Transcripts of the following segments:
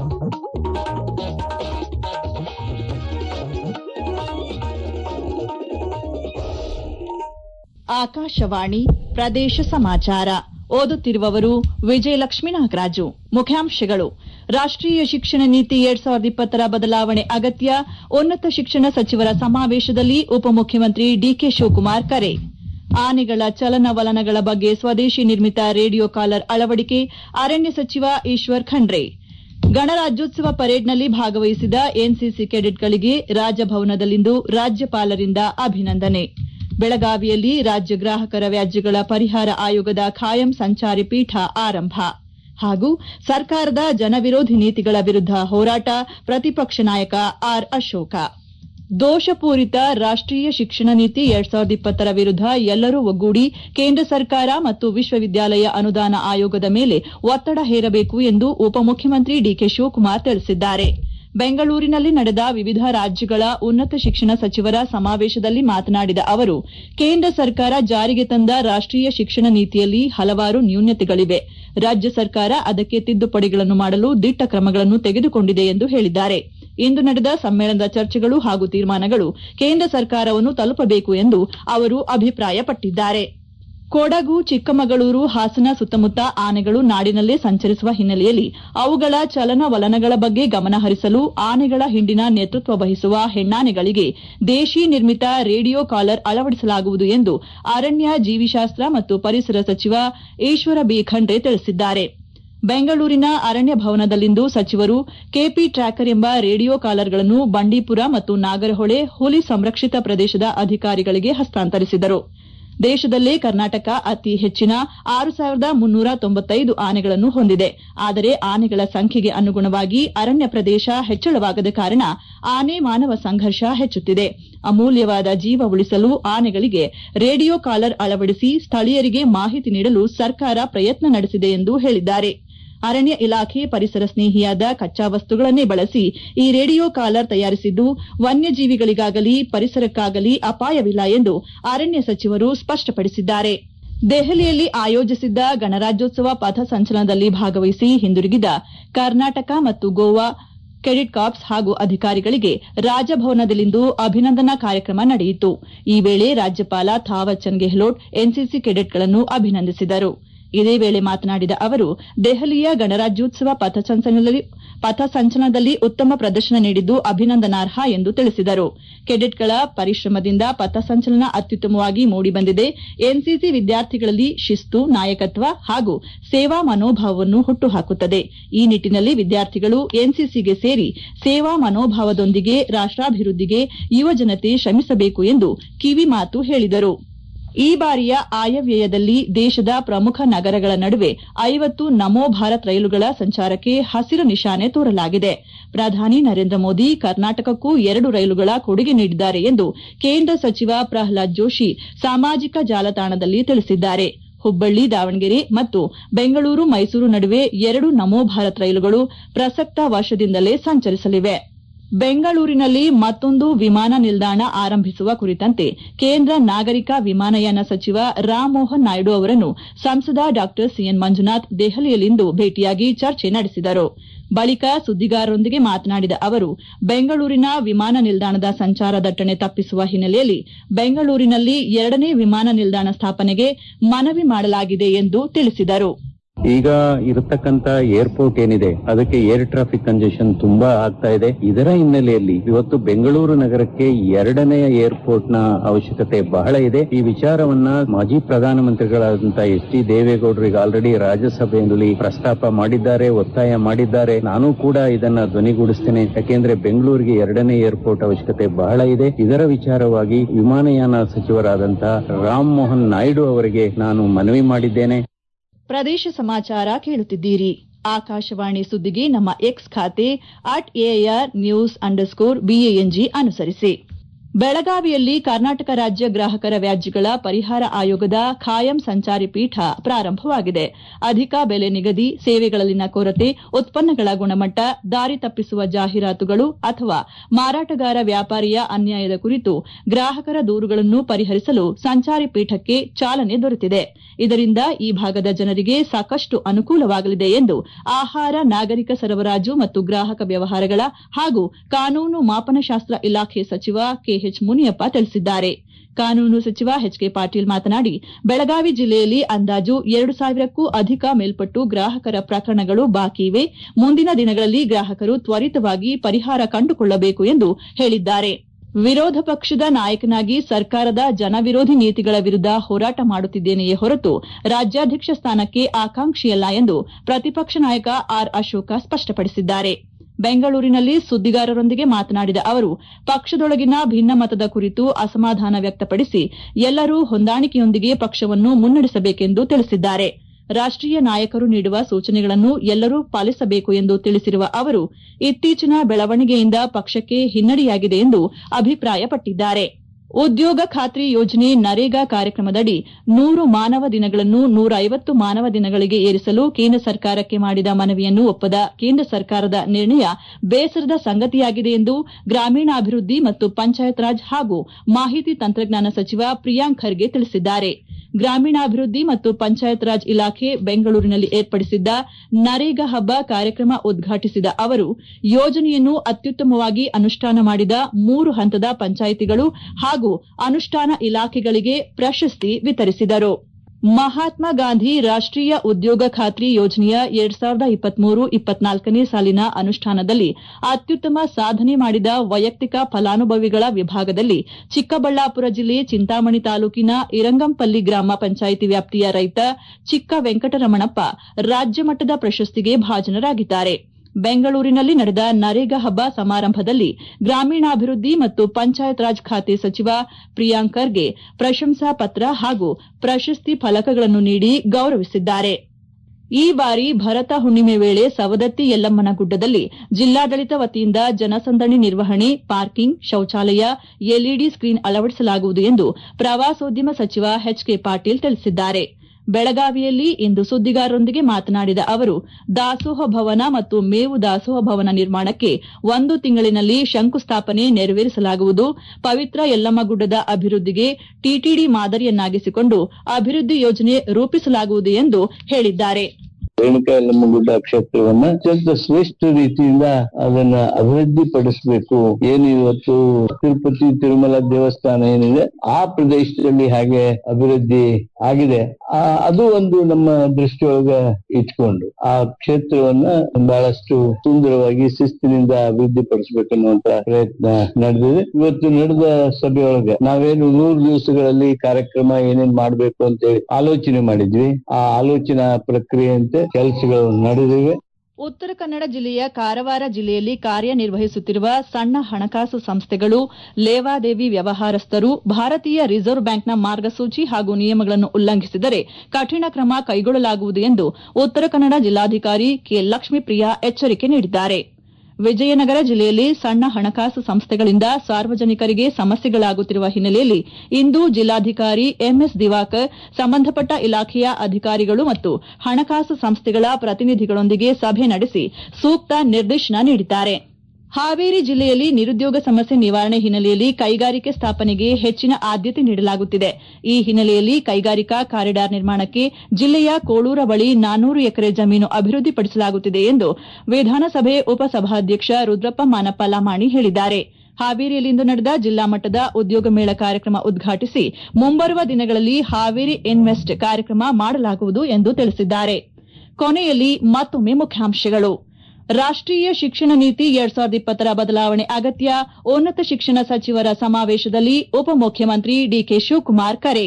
ಆಕಾಶವಾಣಿ ಪ್ರದೇಶ ಸಮಾಚಾರ ಓದುತ್ತಿರುವವರು ವಿಜಯಲಕ್ಷ್ಮೀ ನಾಗರಾಜು ಮುಖ್ಯಾಂಶಗಳು ರಾಷ್ಟೀಯ ಶಿಕ್ಷಣ ನೀತಿ ಎರಡ್ ಸಾವಿರದ ಇಪ್ಪತ್ತರ ಬದಲಾವಣೆ ಅಗತ್ಯ ಉನ್ನತ ಶಿಕ್ಷಣ ಸಚಿವರ ಸಮಾವೇಶದಲ್ಲಿ ಉಪಮುಖ್ಯಮಂತ್ರಿ ಡಿಕೆ ಶಿವಕುಮಾರ್ ಕರೆ ಆನೆಗಳ ಚಲನವಲನಗಳ ಬಗ್ಗೆ ಸ್ವದೇಶಿ ನಿರ್ಮಿತ ರೇಡಿಯೋ ಕಾಲರ್ ಅಳವಡಿಕೆ ಅರಣ್ಯ ಸಚಿವ ಈಶ್ವರ್ ಖಂಡ್ರೆ ಗಣರಾಜ್ಯೋತ್ಸವ ಪರೇಡ್ನಲ್ಲಿ ಭಾಗವಹಿಸಿದ ಎನ್ಸಿಸಿ ಕೆಡೆಟ್ಗಳಿಗೆ ರಾಜಭವನದಲ್ಲಿಂದು ರಾಜ್ಯಪಾಲರಿಂದ ಅಭಿನಂದನೆ ಬೆಳಗಾವಿಯಲ್ಲಿ ರಾಜ್ಯ ಗ್ರಾಹಕರ ವ್ಯಾಜ್ಯಗಳ ಪರಿಹಾರ ಆಯೋಗದ ಖಾಯಂ ಸಂಚಾರಿ ಪೀಠ ಆರಂಭ ಹಾಗೂ ಸರ್ಕಾರದ ಜನವಿರೋಧಿ ನೀತಿಗಳ ವಿರುದ್ದ ಹೋರಾಟ ಪ್ರತಿಪಕ್ಷ ನಾಯಕ ಆರ್ ಅಶೋಕ ದೋಷಪೂರಿತ ರಾಷ್ಟೀಯ ಶಿಕ್ಷಣ ನೀತಿ ಎರಡ್ ಸಾವಿರದ ಇಪ್ಪತ್ತರ ವಿರುದ್ದ ಎಲ್ಲರೂ ಒಗ್ಗೂಡಿ ಕೇಂದ್ರ ಸರ್ಕಾರ ಮತ್ತು ವಿಶ್ವವಿದ್ಯಾಲಯ ಅನುದಾನ ಆಯೋಗದ ಮೇಲೆ ಒತ್ತಡ ಹೇರಬೇಕು ಎಂದು ಉಪಮುಖ್ಯಮಂತ್ರಿ ಡಿಕೆ ಶಿವಕುಮಾರ್ ತಿಳಿಸಿದ್ದಾರೆ ಬೆಂಗಳೂರಿನಲ್ಲಿ ನಡೆದ ವಿವಿಧ ರಾಜ್ಯಗಳ ಉನ್ನತ ಶಿಕ್ಷಣ ಸಚಿವರ ಸಮಾವೇಶದಲ್ಲಿ ಮಾತನಾಡಿದ ಅವರು ಕೇಂದ್ರ ಸರ್ಕಾರ ಜಾರಿಗೆ ತಂದ ರಾಷ್ಟೀಯ ಶಿಕ್ಷಣ ನೀತಿಯಲ್ಲಿ ಹಲವಾರು ನ್ಯೂನತೆಗಳಿವೆ ರಾಜ್ಯ ಸರ್ಕಾರ ಅದಕ್ಕೆ ತಿದ್ದುಪಡಿಗಳನ್ನು ಮಾಡಲು ದಿಟ್ಟ ಕ್ರಮಗಳನ್ನು ತೆಗೆದುಕೊಂಡಿದೆ ಎಂದು ಹೇಳಿದ್ದಾರೆ ಇಂದು ನಡೆದ ಸಮ್ಮೇಳನದ ಚರ್ಚೆಗಳು ಹಾಗೂ ತೀರ್ಮಾನಗಳು ಕೇಂದ್ರ ಸರ್ಕಾರವನ್ನು ತಲುಪಬೇಕು ಎಂದು ಅವರು ಅಭಿಪ್ರಾಯಪಟ್ಟಿದ್ದಾರೆ ಕೊಡಗು ಚಿಕ್ಕಮಗಳೂರು ಹಾಸನ ಸುತ್ತಮುತ್ತ ಆನೆಗಳು ನಾಡಿನಲ್ಲೇ ಸಂಚರಿಸುವ ಹಿನ್ನೆಲೆಯಲ್ಲಿ ಅವುಗಳ ಚಲನವಲನಗಳ ಬಗ್ಗೆ ಗಮನಹರಿಸಲು ಆನೆಗಳ ಹಿಂಡಿನ ನೇತೃತ್ವ ವಹಿಸುವ ಹೆಣ್ಣಾನೆಗಳಿಗೆ ದೇಶಿ ನಿರ್ಮಿತ ರೇಡಿಯೋ ಕಾಲರ್ ಅಳವಡಿಸಲಾಗುವುದು ಎಂದು ಅರಣ್ಯ ಜೀವಿಶಾಸ್ತ್ರ ಮತ್ತು ಪರಿಸರ ಸಚಿವ ಈಶ್ವರ ಬಿ ಖಂಡ್ರೆ ತಿಳಿಸಿದ್ದಾರೆ ಬೆಂಗಳೂರಿನ ಅರಣ್ಯ ಭವನದಲ್ಲಿಂದು ಸಚಿವರು ಕೆಪಿ ಟ್ರ್ಯಾಕರ್ ಎಂಬ ರೇಡಿಯೋ ಕಾಲರ್ಗಳನ್ನು ಬಂಡೀಪುರ ಮತ್ತು ನಾಗರಹೊಳೆ ಹುಲಿ ಸಂರಕ್ಷಿತ ಪ್ರದೇಶದ ಅಧಿಕಾರಿಗಳಿಗೆ ಹಸ್ತಾಂತರಿಸಿದರು ದೇಶದಲ್ಲೇ ಕರ್ನಾಟಕ ಅತಿ ಹೆಚ್ಚಿನ ಆರು ಸಾವಿರದ ಮುನ್ನೂರ ತೊಂಬತ್ತೈದು ಆನೆಗಳನ್ನು ಹೊಂದಿದೆ ಆದರೆ ಆನೆಗಳ ಸಂಖ್ಯೆಗೆ ಅನುಗುಣವಾಗಿ ಅರಣ್ಯ ಪ್ರದೇಶ ಹೆಚ್ಚಳವಾಗದ ಕಾರಣ ಆನೆ ಮಾನವ ಸಂಘರ್ಷ ಹೆಚ್ಚುತ್ತಿದೆ ಅಮೂಲ್ಯವಾದ ಜೀವ ಉಳಿಸಲು ಆನೆಗಳಿಗೆ ರೇಡಿಯೋ ಕಾಲರ್ ಅಳವಡಿಸಿ ಸ್ಥಳೀಯರಿಗೆ ಮಾಹಿತಿ ನೀಡಲು ಸರ್ಕಾರ ಪ್ರಯತ್ನ ನಡೆಸಿದೆ ಎಂದು ಹೇಳಿದ್ದಾರೆ ಅರಣ್ಯ ಇಲಾಖೆ ಪರಿಸರ ಸ್ನೇಹಿಯಾದ ಕಚ್ಚಾ ವಸ್ತುಗಳನ್ನೇ ಬಳಸಿ ಈ ರೇಡಿಯೋ ಕಾಲರ್ ತಯಾರಿಸಿದ್ದು ವನ್ಯಜೀವಿಗಳಿಗಾಗಲಿ ಪರಿಸರಕ್ಕಾಗಲಿ ಅಪಾಯವಿಲ್ಲ ಎಂದು ಅರಣ್ಯ ಸಚಿವರು ಸ್ಪಷ್ಟಪಡಿಸಿದ್ದಾರೆ ದೆಹಲಿಯಲ್ಲಿ ಆಯೋಜಿಸಿದ್ದ ಗಣರಾಜ್ಯೋತ್ಸವ ಪಥ ಸಂಚಲನದಲ್ಲಿ ಭಾಗವಹಿಸಿ ಹಿಂದಿರುಗಿದ ಕರ್ನಾಟಕ ಮತ್ತು ಗೋವಾ ಕೆಡಿಟ್ ಕಾರ್ಪ್ಸ್ ಹಾಗೂ ಅಧಿಕಾರಿಗಳಿಗೆ ರಾಜಭವನದಲ್ಲಿಂದು ಅಭಿನಂದನಾ ಕಾರ್ಯಕ್ರಮ ನಡೆಯಿತು ಈ ವೇಳೆ ರಾಜ್ಯಪಾಲ ಥಾವರ್ ಗೆಹ್ಲೋಟ್ ಎನ್ಸಿಸಿ ಕೆಡೆಟ್ಗಳನ್ನು ಅಭಿನಂದಿಸಿದರು ಇದೇ ವೇಳೆ ಮಾತನಾಡಿದ ಅವರು ದೆಹಲಿಯ ಗಣರಾಜ್ಯೋತ್ಸವ ಪಥಸಂಚಲನದಲ್ಲಿ ಉತ್ತಮ ಪ್ರದರ್ಶನ ನೀಡಿದ್ದು ಅಭಿನಂದನಾರ್ಹ ಎಂದು ತಿಳಿಸಿದರು ಕೆಡೆಟ್ಗಳ ಪರಿಶ್ರಮದಿಂದ ಪಥಸಂಚಲನ ಅತ್ಯುತ್ತಮವಾಗಿ ಮೂಡಿಬಂದಿದೆ ಎನ್ಸಿಸಿ ವಿದ್ಯಾರ್ಥಿಗಳಲ್ಲಿ ಶಿಸ್ತು ನಾಯಕತ್ವ ಹಾಗೂ ಸೇವಾ ಮನೋಭಾವವನ್ನು ಹುಟ್ಟುಹಾಕುತ್ತದೆ ಈ ನಿಟ್ಟಿನಲ್ಲಿ ವಿದ್ಯಾರ್ಥಿಗಳು ಎನ್ಸಿಸಿಗೆ ಸೇರಿ ಸೇವಾ ಮನೋಭಾವದೊಂದಿಗೆ ರಾಷ್ಟ್ರಾಭಿವೃದ್ಧಿಗೆ ಯುವಜನತೆ ಶ್ರಮಿಸಬೇಕು ಎಂದು ಕಿವಿಮಾತು ಹೇಳಿದರು ಈ ಬಾರಿಯ ಆಯವ್ಯಯದಲ್ಲಿ ದೇಶದ ಪ್ರಮುಖ ನಗರಗಳ ನಡುವೆ ಐವತ್ತು ನಮೋ ಭಾರತ್ ರೈಲುಗಳ ಸಂಚಾರಕ್ಕೆ ಹಸಿರು ನಿಶಾನೆ ತೋರಲಾಗಿದೆ ಪ್ರಧಾನಿ ನರೇಂದ್ರ ಮೋದಿ ಕರ್ನಾಟಕಕ್ಕೂ ಎರಡು ರೈಲುಗಳ ಕೊಡುಗೆ ನೀಡಿದ್ದಾರೆ ಎಂದು ಕೇಂದ್ರ ಸಚಿವ ಪ್ರಹ್ಲಾದ್ ಜೋಶಿ ಸಾಮಾಜಿಕ ಜಾಲತಾಣದಲ್ಲಿ ತಿಳಿಸಿದ್ದಾರೆ ಹುಬ್ಬಳ್ಳಿ ದಾವಣಗೆರೆ ಮತ್ತು ಬೆಂಗಳೂರು ಮೈಸೂರು ನಡುವೆ ಎರಡು ನಮೋ ಭಾರತ್ ರೈಲುಗಳು ಪ್ರಸಕ್ತ ವರ್ಷದಿಂದಲೇ ಸಂಚರಿಸಲಿವೆ ಬೆಂಗಳೂರಿನಲ್ಲಿ ಮತ್ತೊಂದು ವಿಮಾನ ನಿಲ್ದಾಣ ಆರಂಭಿಸುವ ಕುರಿತಂತೆ ಕೇಂದ್ರ ನಾಗರಿಕ ವಿಮಾನಯಾನ ಸಚಿವ ರಾಮ್ಮೋಹನ್ ನಾಯ್ಡು ಅವರನ್ನು ಸಂಸದ ಡಾ ಸಿಎನ್ ಮಂಜುನಾಥ್ ದೆಹಲಿಯಲ್ಲಿಂದು ಭೇಟಿಯಾಗಿ ಚರ್ಚೆ ನಡೆಸಿದರು ಬಳಿಕ ಸುದ್ದಿಗಾರರೊಂದಿಗೆ ಮಾತನಾಡಿದ ಅವರು ಬೆಂಗಳೂರಿನ ವಿಮಾನ ನಿಲ್ದಾಣದ ಸಂಚಾರ ದಟ್ಟಣೆ ತಪ್ಪಿಸುವ ಹಿನ್ನೆಲೆಯಲ್ಲಿ ಬೆಂಗಳೂರಿನಲ್ಲಿ ಎರಡನೇ ವಿಮಾನ ನಿಲ್ದಾಣ ಸ್ಥಾಪನೆಗೆ ಮನವಿ ಮಾಡಲಾಗಿದೆ ಎಂದು ತಿಳಿಸಿದರು ಈಗ ಇರತಕ್ಕಂತ ಏರ್ಪೋರ್ಟ್ ಏನಿದೆ ಅದಕ್ಕೆ ಏರ್ ಟ್ರಾಫಿಕ್ ಕಂಜೆಷನ್ ತುಂಬಾ ಆಗ್ತಾ ಇದೆ ಇದರ ಹಿನ್ನೆಲೆಯಲ್ಲಿ ಇವತ್ತು ಬೆಂಗಳೂರು ನಗರಕ್ಕೆ ಎರಡನೆಯ ಏರ್ಪೋರ್ಟ್ ನ ಅವಶ್ಯಕತೆ ಬಹಳ ಇದೆ ಈ ವಿಚಾರವನ್ನ ಮಾಜಿ ಪ್ರಧಾನಮಂತ್ರಿಗಳಾದಂತಹ ಎಸ್ ಟಿ ದೇವೇಗೌಡರಿಗೆ ಆಲ್ರೆಡಿ ರಾಜ್ಯಸಭೆಯಲ್ಲಿ ಪ್ರಸ್ತಾಪ ಮಾಡಿದ್ದಾರೆ ಒತ್ತಾಯ ಮಾಡಿದ್ದಾರೆ ನಾನು ಕೂಡ ಇದನ್ನ ಧ್ವನಿಗೂಡಿಸ್ತೇನೆ ಯಾಕೆಂದ್ರೆ ಬೆಂಗಳೂರಿಗೆ ಎರಡನೇ ಏರ್ಪೋರ್ಟ್ ಅವಶ್ಯಕತೆ ಬಹಳ ಇದೆ ಇದರ ವಿಚಾರವಾಗಿ ವಿಮಾನಯಾನ ಸಚಿವರಾದಂತಹ ರಾಮ್ ಮೋಹನ್ ನಾಯ್ಡು ಅವರಿಗೆ ನಾನು ಮನವಿ ಮಾಡಿದ್ದೇನೆ ಪ್ರದೇಶ ಸಮಾಚಾರ ಕೇಳುತ್ತಿದ್ದೀರಿ ಆಕಾಶವಾಣಿ ಸುದ್ದಿಗೆ ನಮ್ಮ ಎಕ್ಸ್ ಖಾತೆ at A R news underscore B A N G ಅನುಸರಿಸಿ ಬೆಳಗಾವಿಯಲ್ಲಿ ಕರ್ನಾಟಕ ರಾಜ್ಯ ಗ್ರಾಹಕರ ವ್ಯಾಜ್ಯಗಳ ಪರಿಹಾರ ಆಯೋಗದ ಖಾಯಂ ಸಂಚಾರಿ ಪೀಠ ಪ್ರಾರಂಭವಾಗಿದೆ ಅಧಿಕ ಬೆಲೆ ನಿಗದಿ ಸೇವೆಗಳಲ್ಲಿನ ಕೊರತೆ ಉತ್ಪನ್ನಗಳ ಗುಣಮಟ್ಟ ದಾರಿ ತಪ್ಪಿಸುವ ಜಾಹೀರಾತುಗಳು ಅಥವಾ ಮಾರಾಟಗಾರ ವ್ಯಾಪಾರಿಯ ಅನ್ಯಾಯದ ಕುರಿತು ಗ್ರಾಹಕರ ದೂರುಗಳನ್ನು ಪರಿಹರಿಸಲು ಸಂಚಾರಿ ಪೀಠಕ್ಕೆ ಚಾಲನೆ ದೊರೆತಿದೆ ಇದರಿಂದ ಈ ಭಾಗದ ಜನರಿಗೆ ಸಾಕಷ್ಟು ಅನುಕೂಲವಾಗಲಿದೆ ಎಂದು ಆಹಾರ ನಾಗರಿಕ ಸರಬರಾಜು ಮತ್ತು ಗ್ರಾಹಕ ವ್ಯವಹಾರಗಳ ಹಾಗೂ ಕಾನೂನು ಮಾಪನಶಾಸ್ತ್ರ ಇಲಾಖೆ ಸಚಿವ ಕೆಎಚ್ ಮುನಿಯಪ್ಪ ತಿಳಿಸಿದ್ದಾರೆ ಕಾನೂನು ಸಚಿವ ಎಚ್ ಕೆ ಪಾಟೀಲ್ ಮಾತನಾಡಿ ಬೆಳಗಾವಿ ಜಿಲ್ಲೆಯಲ್ಲಿ ಅಂದಾಜು ಎರಡು ಸಾವಿರಕ್ಕೂ ಅಧಿಕ ಮೇಲ್ಪಟ್ಟು ಗ್ರಾಹಕರ ಪ್ರಕರಣಗಳು ಬಾಕಿ ಇವೆ ಮುಂದಿನ ದಿನಗಳಲ್ಲಿ ಗ್ರಾಹಕರು ತ್ವರಿತವಾಗಿ ಪರಿಹಾರ ಕಂಡುಕೊಳ್ಳಬೇಕು ಎಂದು ಹೇಳಿದ್ದಾರೆ ವಿರೋಧ ಪಕ್ಷದ ನಾಯಕನಾಗಿ ಸರ್ಕಾರದ ಜನವಿರೋಧಿ ನೀತಿಗಳ ವಿರುದ್ದ ಹೋರಾಟ ಮಾಡುತ್ತಿದ್ದೇನೆಯೇ ಹೊರತು ರಾಜ್ಯಾಧ್ಯಕ್ಷ ಸ್ಥಾನಕ್ಕೆ ಆಕಾಂಕ್ಷಿಯಲ್ಲ ಎಂದು ಪ್ರತಿಪಕ್ಷ ನಾಯಕ ಆರ್ ಅಶೋಕ ಸ್ಪಷ್ಟಪಡಿಸಿದ್ದಾರೆ ಬೆಂಗಳೂರಿನಲ್ಲಿ ಸುದ್ದಿಗಾರರೊಂದಿಗೆ ಮಾತನಾಡಿದ ಅವರು ಪಕ್ಷದೊಳಗಿನ ಭಿನ್ನಮತದ ಕುರಿತು ಅಸಮಾಧಾನ ವ್ಯಕ್ತಪಡಿಸಿ ಎಲ್ಲರೂ ಹೊಂದಾಣಿಕೆಯೊಂದಿಗೆ ಪಕ್ಷವನ್ನು ಮುನ್ನಡೆಸಬೇಕೆಂದು ತಿಳಿಸಿದ್ದಾರೆ ರಾಷ್ಟೀಯ ನಾಯಕರು ನೀಡುವ ಸೂಚನೆಗಳನ್ನು ಎಲ್ಲರೂ ಪಾಲಿಸಬೇಕು ಎಂದು ತಿಳಿಸಿರುವ ಅವರು ಇತ್ತೀಚಿನ ಬೆಳವಣಿಗೆಯಿಂದ ಪಕ್ಷಕ್ಕೆ ಹಿನ್ನಡೆಯಾಗಿದೆ ಎಂದು ಅಭಿಪ್ರಾಯಪಟ್ಟಿದ್ದಾರೆ ಉದ್ಯೋಗ ಖಾತ್ರಿ ಯೋಜನೆ ನರೇಗಾ ಕಾರ್ಯಕ್ರಮದಡಿ ನೂರು ಮಾನವ ದಿನಗಳನ್ನು ನೂರ ಐವತ್ತು ಮಾನವ ದಿನಗಳಿಗೆ ಏರಿಸಲು ಕೇಂದ್ರ ಸರ್ಕಾರಕ್ಕೆ ಮಾಡಿದ ಮನವಿಯನ್ನು ಒಪ್ಪದ ಕೇಂದ್ರ ಸರ್ಕಾರದ ನಿರ್ಣಯ ಬೇಸರದ ಸಂಗತಿಯಾಗಿದೆ ಎಂದು ಗ್ರಾಮೀಣಾಭಿವೃದ್ಧಿ ಮತ್ತು ಪಂಚಾಯತ್ ರಾಜ್ ಹಾಗೂ ಮಾಹಿತಿ ತಂತ್ರಜ್ಞಾನ ಸಚಿವ ಪ್ರಿಯಾಂಕ್ ಖರ್ಗೆ ತಿಳಿಸಿದ್ದಾರೆ ಗ್ರಾಮೀಣಾಭಿವೃದ್ಧಿ ಮತ್ತು ಪಂಚಾಯತ್ ರಾಜ್ ಇಲಾಖೆ ಬೆಂಗಳೂರಿನಲ್ಲಿ ಏರ್ಪಡಿಸಿದ್ದ ನರೇಗಾ ಹಬ್ಬ ಕಾರ್ಯಕ್ರಮ ಉದ್ಘಾಟಿಸಿದ ಅವರು ಯೋಜನೆಯನ್ನು ಅತ್ಯುತ್ತಮವಾಗಿ ಅನುಷ್ಠಾನ ಮಾಡಿದ ಮೂರು ಹಂತದ ಪಂಚಾಯಿತಿಗಳು ಹಾಗೂ ಅನುಷ್ಠಾನ ಇಲಾಖೆಗಳಿಗೆ ಪ್ರಶಸ್ತಿ ವಿತರಿಸಿದರು ಮಹಾತ್ಮ ಗಾಂಧಿ ರಾಷ್ಟೀಯ ಉದ್ಯೋಗ ಖಾತ್ರಿ ಯೋಜನೆಯ ಎರಡ್ ಸಾವಿರದ ಇಪ್ಪತ್ಮೂರು ಇಪ್ಪತ್ನಾಲ್ಕನೇ ಸಾಲಿನ ಅನುಷ್ಠಾನದಲ್ಲಿ ಅತ್ಯುತ್ತಮ ಸಾಧನೆ ಮಾಡಿದ ವೈಯಕ್ತಿಕ ಫಲಾನುಭವಿಗಳ ವಿಭಾಗದಲ್ಲಿ ಚಿಕ್ಕಬಳ್ಳಾಪುರ ಜಿಲ್ಲೆ ಚಿಂತಾಮಣಿ ತಾಲೂಕಿನ ಇರಂಗಂಪಲ್ಲಿ ಗ್ರಾಮ ಪಂಚಾಯಿತಿ ವ್ಯಾಪ್ತಿಯ ರೈತ ಚಿಕ್ಕ ವೆಂಕಟರಮಣಪ್ಪ ರಾಜ್ಯ ಮಟ್ಟದ ಪ್ರಶಸ್ತಿಗೆ ಭಾಜನರಾಗಿದ್ದಾರೆ ಬೆಂಗಳೂರಿನಲ್ಲಿ ನಡೆದ ನರೇಗಾ ಹಬ್ಬ ಸಮಾರಂಭದಲ್ಲಿ ಗ್ರಾಮೀಣಾಭಿವೃದ್ಧಿ ಮತ್ತು ಪಂಚಾಯತ್ ರಾಜ್ ಖಾತೆ ಸಚಿವ ಪ್ರಿಯಾಂಕ್ ಖರ್ಗೆ ಪ್ರಶಂಸಾ ಪತ್ರ ಹಾಗೂ ಪ್ರಶಸ್ತಿ ಫಲಕಗಳನ್ನು ನೀಡಿ ಗೌರವಿಸಿದ್ದಾರೆ ಈ ಬಾರಿ ಭರತ ಹುಣ್ಣಿಮೆ ವೇಳೆ ಸವದತ್ತಿ ಯಲ್ಲಮ್ಮನ ಗುಡ್ಡದಲ್ಲಿ ಜಿಲ್ಲಾಡಳಿತ ವತಿಯಿಂದ ಜನಸಂದಣಿ ನಿರ್ವಹಣೆ ಪಾರ್ಕಿಂಗ್ ಶೌಚಾಲಯ ಎಲ್ಇಡಿ ಸ್ಕ್ರೀನ್ ಅಳವಡಿಸಲಾಗುವುದು ಎಂದು ಪ್ರವಾಸೋದ್ಯಮ ಸಚಿವ ಎಚ್ ಕೆ ಪಾಟೀಲ್ ತಿಳಿಸಿದ್ದಾರೆ ಬೆಳಗಾವಿಯಲ್ಲಿ ಇಂದು ಸುದ್ದಿಗಾರರೊಂದಿಗೆ ಮಾತನಾಡಿದ ಅವರು ದಾಸೋಹ ಭವನ ಮತ್ತು ಮೇವು ದಾಸೋಹ ಭವನ ನಿರ್ಮಾಣಕ್ಕೆ ಒಂದು ತಿಂಗಳಿನಲ್ಲಿ ಶಂಕುಸ್ಥಾಪನೆ ನೆರವೇರಿಸಲಾಗುವುದು ಪವಿತ್ರ ಯಲ್ಲಮ್ಮ ಗುಡ್ಡದ ಅಭಿವೃದ್ಧಿಗೆ ಟಿಟಿಡಿ ಮಾದರಿಯನ್ನಾಗಿಸಿಕೊಂಡು ಅಭಿವೃದ್ಧಿ ಯೋಜನೆ ರೂಪಿಸಲಾಗುವುದು ಎಂದು ಹೇಳಿದ್ದಾರೆ ರೇಣುಕಾ ಯಲ್ಲಮ್ಮ ಗುಡ್ಡ ಕ್ಷೇತ್ರವನ್ನ ಅತ್ಯಂತ ಶ್ರೇಷ್ಠ ರೀತಿಯಿಂದ ಅದನ್ನ ಅಭಿವೃದ್ಧಿ ಪಡಿಸಬೇಕು ಏನು ಇವತ್ತು ತಿರುಪತಿ ತಿರುಮಲ ದೇವಸ್ಥಾನ ಏನಿದೆ ಆ ಪ್ರದೇಶದಲ್ಲಿ ಹಾಗೆ ಅಭಿವೃದ್ಧಿ ಆಗಿದೆ ಆ ಅದು ಒಂದು ನಮ್ಮ ದೃಷ್ಟಿಯೊಳಗ ಇಟ್ಕೊಂಡು ಆ ಕ್ಷೇತ್ರವನ್ನ ಬಹಳಷ್ಟು ಸುಂದರವಾಗಿ ಶಿಸ್ತಿನಿಂದ ಅಭಿವೃದ್ಧಿ ಪಡಿಸಬೇಕನ್ನುವಂತ ಪ್ರಯತ್ನ ನಡೆದಿದೆ ಇವತ್ತು ನಡೆದ ಸಭೆಯೊಳಗೆ ನಾವೇನು ನೂರು ದಿವಸಗಳಲ್ಲಿ ಕಾರ್ಯಕ್ರಮ ಏನೇನ್ ಮಾಡ್ಬೇಕು ಅಂತ ಹೇಳಿ ಆಲೋಚನೆ ಮಾಡಿದ್ವಿ ಆ ಆಲೋಚನಾ ಪ್ರಕ್ರಿಯೆಯಂತೆ ಕೆಲಸಗಳು ನಡೆದಿವೆ ಉತ್ತರ ಕನ್ನಡ ಜಿಲ್ಲೆಯ ಕಾರವಾರ ಜಿಲ್ಲೆಯಲ್ಲಿ ಕಾರ್ಯನಿರ್ವಹಿಸುತ್ತಿರುವ ಸಣ್ಣ ಹಣಕಾಸು ಸಂಸ್ಥೆಗಳು ಲೇವಾದೇವಿ ವ್ಯವಹಾರಸ್ಥರು ಭಾರತೀಯ ರಿಸರ್ವ್ ಬ್ಯಾಂಕ್ನ ಮಾರ್ಗಸೂಚಿ ಹಾಗೂ ನಿಯಮಗಳನ್ನು ಉಲ್ಲಂಘಿಸಿದರೆ ಕಠಿಣ ಕ್ರಮ ಕೈಗೊಳ್ಳಲಾಗುವುದು ಎಂದು ಉತ್ತರ ಕನ್ನಡ ಜಿಲ್ಲಾಧಿಕಾರಿ ಕೆ ಲಕ್ಷ್ಮೀಪ್ರಿಯಾ ಎಚ್ಚರಿಕೆ ನೀಡಿದ್ದಾರೆ ವಿಜಯನಗರ ಜಿಲ್ಲೆಯಲ್ಲಿ ಸಣ್ಣ ಹಣಕಾಸು ಸಂಸ್ಥೆಗಳಿಂದ ಸಾರ್ವಜನಿಕರಿಗೆ ಸಮಸ್ಯೆಗಳಾಗುತ್ತಿರುವ ಹಿನ್ನೆಲೆಯಲ್ಲಿ ಇಂದು ಜಿಲ್ಲಾಧಿಕಾರಿ ಎಂಎಸ್ ದಿವಾಕರ್ ಸಂಬಂಧಪಟ್ಟ ಇಲಾಖೆಯ ಅಧಿಕಾರಿಗಳು ಮತ್ತು ಹಣಕಾಸು ಸಂಸ್ಥೆಗಳ ಪ್ರತಿನಿಧಿಗಳೊಂದಿಗೆ ಸಭೆ ನಡೆಸಿ ಸೂಕ್ತ ನಿರ್ದೇಶನ ನೀಡಿದ್ದಾರೆ ಹಾವೇರಿ ಜಿಲ್ಲೆಯಲ್ಲಿ ನಿರುದ್ಯೋಗ ಸಮಸ್ಯೆ ನಿವಾರಣೆ ಹಿನ್ನೆಲೆಯಲ್ಲಿ ಕೈಗಾರಿಕೆ ಸ್ಥಾಪನೆಗೆ ಹೆಚ್ಚಿನ ಆದ್ಯತೆ ನೀಡಲಾಗುತ್ತಿದೆ ಈ ಹಿನ್ನೆಲೆಯಲ್ಲಿ ಕೈಗಾರಿಕಾ ಕಾರಿಡಾರ್ ನಿರ್ಮಾಣಕ್ಕೆ ಜಿಲ್ಲೆಯ ಕೋಳೂರ ಬಳಿ ನಾನೂರು ಎಕರೆ ಜಮೀನು ಅಭಿವೃದ್ಧಿಪಡಿಸಲಾಗುತ್ತಿದೆ ಎಂದು ವಿಧಾನಸಭೆ ಉಪಸಭಾಧ್ಯಕ್ಷ ರುದ್ರಪ್ಪ ಮಾನಪ್ಪ ಲಮಾಣಿ ಹೇಳಿದ್ದಾರೆ ಹಾವೇರಿಯಲ್ಲಿಂದು ನಡೆದ ಜಿಲ್ಲಾ ಮಟ್ಟದ ಉದ್ಯೋಗ ಮೇಳ ಕಾರ್ಯಕ್ರಮ ಉದ್ಘಾಟಿಸಿ ಮುಂಬರುವ ದಿನಗಳಲ್ಲಿ ಹಾವೇರಿ ಇನ್ವೆಸ್ಟ್ ಕಾರ್ಯಕ್ರಮ ಮಾಡಲಾಗುವುದು ಎಂದು ತಿಳಿಸಿದ್ದಾರೆ ಕೊನೆಯಲ್ಲಿ ಮತ್ತೊಮ್ಮೆ ಮುಖ್ಯಾಂಶಗಳು ರಾಷ್ಟೀಯ ಶಿಕ್ಷಣ ನೀತಿ ಎರಡ್ ಸಾವಿರದ ಇಪ್ಪತ್ತರ ಬದಲಾವಣೆ ಅಗತ್ಯ ಉನ್ನತ ಶಿಕ್ಷಣ ಸಚಿವರ ಸಮಾವೇಶದಲ್ಲಿ ಉಪಮುಖ್ಯಮಂತ್ರಿ ಡಿಕೆ ಶಿವಕುಮಾರ್ ಕರೆ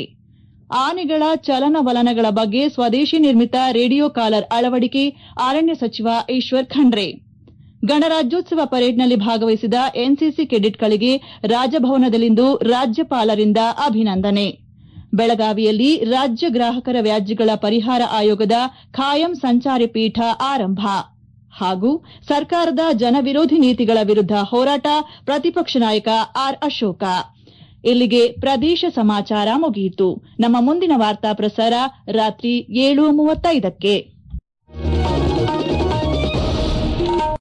ಆನೆಗಳ ಚಲನವಲನಗಳ ಬಗ್ಗೆ ಸ್ವದೇಶಿ ನಿರ್ಮಿತ ರೇಡಿಯೋ ಕಾಲರ್ ಅಳವಡಿಕೆ ಅರಣ್ಯ ಸಚಿವ ಈಶ್ವರ್ ಖಂಡ್ರೆ ಗಣರಾಜ್ಯೋತ್ಸವ ಪರೇಡ್ನಲ್ಲಿ ಭಾಗವಹಿಸಿದ ಎನ್ಸಿಸಿ ಕೆಡೆಟ್ಗಳಿಗೆ ರಾಜಭವನದಲ್ಲಿಂದು ರಾಜ್ಯಪಾಲರಿಂದ ಅಭಿನಂದನೆ ಬೆಳಗಾವಿಯಲ್ಲಿ ರಾಜ್ಯ ಗ್ರಾಹಕರ ವ್ಯಾಜ್ಯಗಳ ಪರಿಹಾರ ಆಯೋಗದ ಖಾಯಂ ಸಂಚಾರಿ ಪೀಠ ಆರಂಭ ಹಾಗೂ ಸರ್ಕಾರದ ಜನವಿರೋಧಿ ನೀತಿಗಳ ವಿರುದ್ಧ ಹೋರಾಟ ಪ್ರತಿಪಕ್ಷ ನಾಯಕ ಆರ್ ಅಶೋಕ ಇಲ್ಲಿಗೆ ಪ್ರದೇಶ ಸಮಾಚಾರ ಮುಗಿಯಿತು ನಮ್ಮ ಮುಂದಿನ ವಾರ್ತಾ ಪ್ರಸಾರ ರಾತ್ರಿ ಏಳು ಮೂವತ್ತೈದಕ್ಕೆ